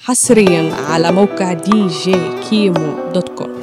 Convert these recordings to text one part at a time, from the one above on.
حصريا على موقع دي جي كيمو دوت كوم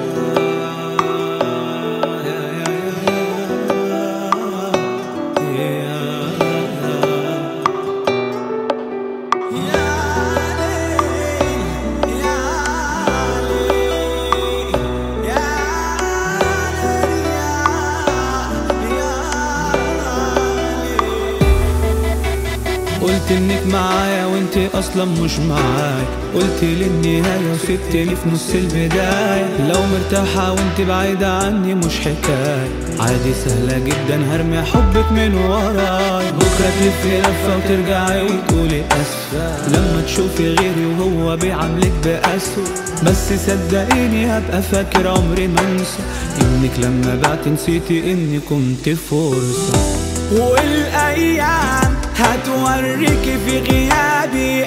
قلت انك معايا وانت اصلا مش معايا قلت للنهاية وسبتني في نص البداية لو مرتاحة وانت بعيدة عني مش حكاية عادي سهلة جدا هرمي حبك من وراي بكرة تلفي لفة وترجعي وتقولي اسفة لما تشوفي غيري وهو بيعاملك بأسوأ بس صدقيني هبقى فاكر عمري ما انسى انك لما بعت نسيتي اني كنت فرصة والايام هتوريكي في غيابي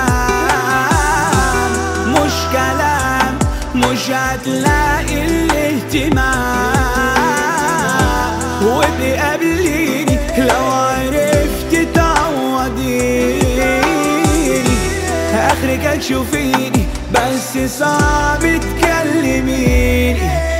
الام مش كلام مش هتلاقي الاهتمام وبقابليني لو عرفت تعوضيني اخرك هتشوفيني بس صعب تكلميني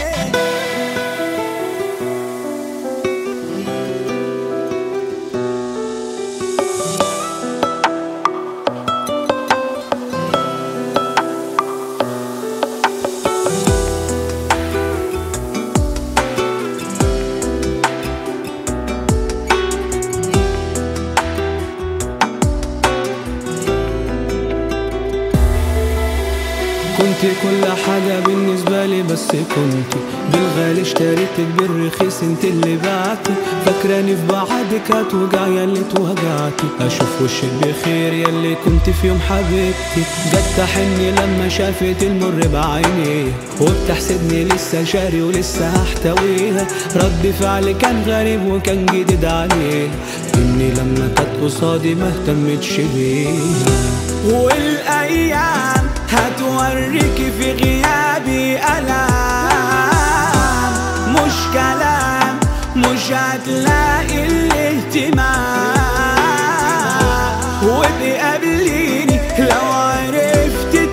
كنت كل حاجة بالنسبة لي بس كنت بالغالي اشتريتك بالرخيص انت اللي بعتي فاكراني في بعدك هتوجع ياللي اتوجعتي اشوف وشك بخير ياللي كنت في يوم حبيبتي جت تحني لما شافت المر بعينيها وبتحسدني لسه شاري ولسه هحتويها رد فعلي كان غريب وكان جديد عليها اني لما كانت قصادي ما اهتمتش بيها والايام هتوريكي في غيابي الام مش كلام مش هتلاقي الاهتمام وبقابليني لو عرفت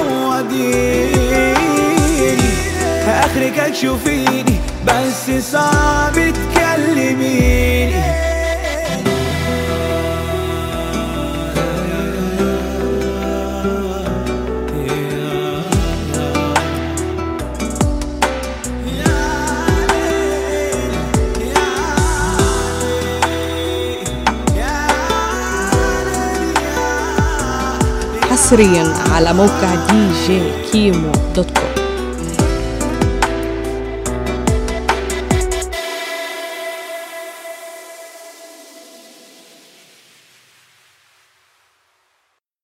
تعوضيني اخرك هتشوفيني بس صعب تكلميني حصريا على موقع دي جي كيمو دوت كوم